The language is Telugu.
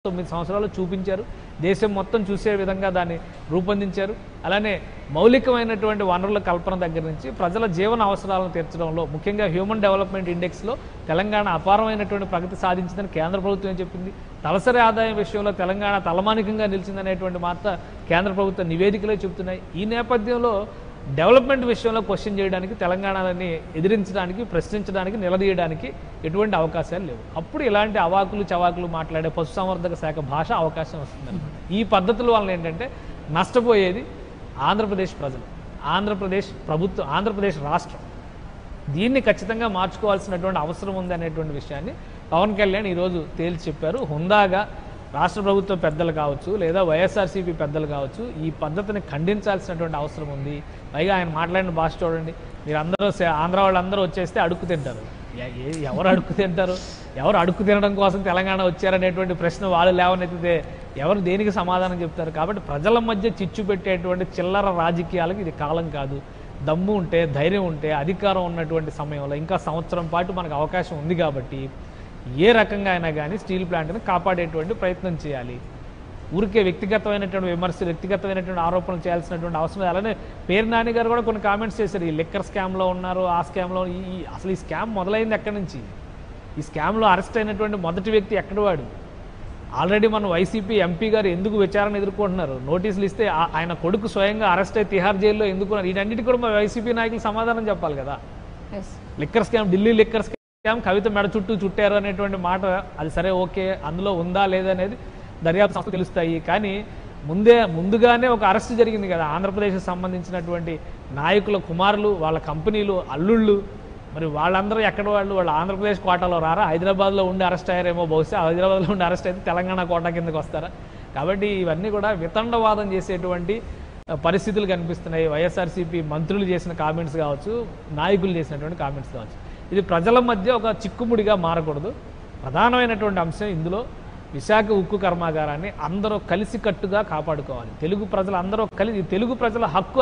తొమ్మిది సంవత్సరాలు చూపించారు దేశం మొత్తం చూసే విధంగా దాన్ని రూపొందించారు అలానే మౌలికమైనటువంటి వనరుల కల్పన దగ్గర నుంచి ప్రజల జీవన అవసరాలను తీర్చడంలో ముఖ్యంగా హ్యూమన్ డెవలప్మెంట్ ఇండెక్స్లో తెలంగాణ అపారమైనటువంటి ప్రగతి సాధించిందని కేంద్ర ప్రభుత్వం చెప్పింది తలసరి ఆదాయం విషయంలో తెలంగాణ తలమానికంగా నిలిచిందనేటువంటి మాట కేంద్ర ప్రభుత్వ నివేదికలే చెబుతున్నాయి ఈ నేపథ్యంలో డెవలప్మెంట్ విషయంలో క్వశ్చన్ చేయడానికి తెలంగాణని ఎదిరించడానికి ప్రశ్నించడానికి నిలదీయడానికి ఎటువంటి అవకాశాలు లేవు అప్పుడు ఇలాంటి అవాకులు చవాకులు మాట్లాడే పశుసంవర్ధక శాఖ భాష అవకాశం వస్తుంది ఈ పద్ధతుల వలన ఏంటంటే నష్టపోయేది ఆంధ్రప్రదేశ్ ప్రజలు ఆంధ్రప్రదేశ్ ప్రభుత్వం ఆంధ్రప్రదేశ్ రాష్ట్రం దీన్ని ఖచ్చితంగా మార్చుకోవాల్సినటువంటి అవసరం ఉంది అనేటువంటి విషయాన్ని పవన్ కళ్యాణ్ ఈరోజు తేల్చి చెప్పారు హుందాగా రాష్ట్ర ప్రభుత్వ పెద్దలు కావచ్చు లేదా వైఎస్ఆర్సీపీ పెద్దలు కావచ్చు ఈ పద్ధతిని ఖండించాల్సినటువంటి అవసరం ఉంది పైగా ఆయన మాట్లాడిన భాష చూడండి మీరు అందరూ సే- ఆంధ్ర వాళ్ళందరూ వచ్చేస్తే అడుక్కు తింటారు ఎ- ఎ- ఎవరు అడుక్కు తింటారు ఎవరు అడుక్కు తినడం కోసం తెలంగాణ వచ్చారనేటువంటి ప్రశ్న వాళ్ళు లేవనెత్తితే ఎవరు దేనికి సమాధానం చెప్తారు కాబట్టి ప్రజల మధ్య చిచ్చు పెట్టేటువంటి చిల్లర రాజకీయాలకు ఇది కాలం కాదు దమ్ము ఉంటే ధైర్యం ఉంటే అధికారం ఉన్నటువంటి సమయంలో ఇంకా సంవత్సరం పాటు మనకు అవకాశం ఉంది కాబట్టి ఏ రకంగా అయినా కానీ స్టీల్ ప్లాంట్ని కాపాడేటువంటి ప్రయత్నం చేయాలి ఊరికే వ్యక్తిగతమైనటువంటి విమర్శలు వ్యక్తిగతమైనటువంటి ఆరోపణలు చేయాల్సినటువంటి అవసరం లేదు. అలానే పేరు నాని గారు కూడా కొన్ని కామెంట్స్ చేశారు ఈ లిక్కర్ స్కామ్లో ఉన్నారు ఆ స్కామ్లో ఈ ఈ- అసలు ఈ స్కామ్ మొదలైంది ఎక్కడి నుంచి ఈ స్కామ్లో అరెస్ట్ అయినటువంటి మొదటి వ్యక్తి ఎక్కడి వాడు ఆల్రెడీ మన వైసీపీ ఎంపీ గారు ఎందుకు విచారణ ఎదుర్కొంటున్నారు నోటీసులు ఇస్తే ఆ- ఆయన కొడుకు స్వయంగా అరెస్ట్ అయి తిహార్ జైల్లో ఎందుకున్నారు వీటన్నిటి కూడా మా వైసీపీ నాయకులు సమాధానం చెప్పాలి కదా yes liquor scam Delhi liquor scam Kavitha మెడ చుట్టూ చుట్టారు అనేటువంటి మాట అది సరే ఓకే అందులో ఉందా లేదా అనేది దర్యాప్తు సంస్థ తెలుస్తాయి కానీ ముందే ముందుగానే ఒక అరెస్ట్ జరిగింది కదా ఆంధ్రప్రదేశ్కి సంబంధించినటువంటి నాయకుల కుమారులు వాళ్ళ కంపెనీలు అల్లుళ్ళు మరి వాళ్ళందరూ ఎక్కడ వాళ్ళు వాళ్ళు ఆంధ్రప్రదేశ్ కోటాలో రారా హైదరాబాద్లో ఉండి అరెస్ట్ అయ్యారేమో బహుశా హైదరాబాద్లో ఉండి అరెస్ట్ అయితే తెలంగాణ కోటా కిందకి వస్తారా కాబట్టి ఇవన్నీ కూడా వితండవాదం చేసేటువంటి ఆ, పరిస్థితులు కనిపిస్తున్నాయి వైఎస్ఆర్సీపీ మంత్రులు చేసిన కామెంట్స్ కావచ్చు నాయకులు చేసినటువంటి కామెంట్స్ కావచ్చు ఇది ప్రజల మధ్య ఒక చిక్కుముడిగా మారకూడదు ప్రధానమైనటువంటి అంశం ఇందులో విశాఖ ఉక్కు కర్మాగారాన్ని అందరూ కలిసికట్టుగా కాపాడుకోవాలి తెలుగు ప్రజలు అందరూ కలిసి తెలుగు ప్రజల హక్కు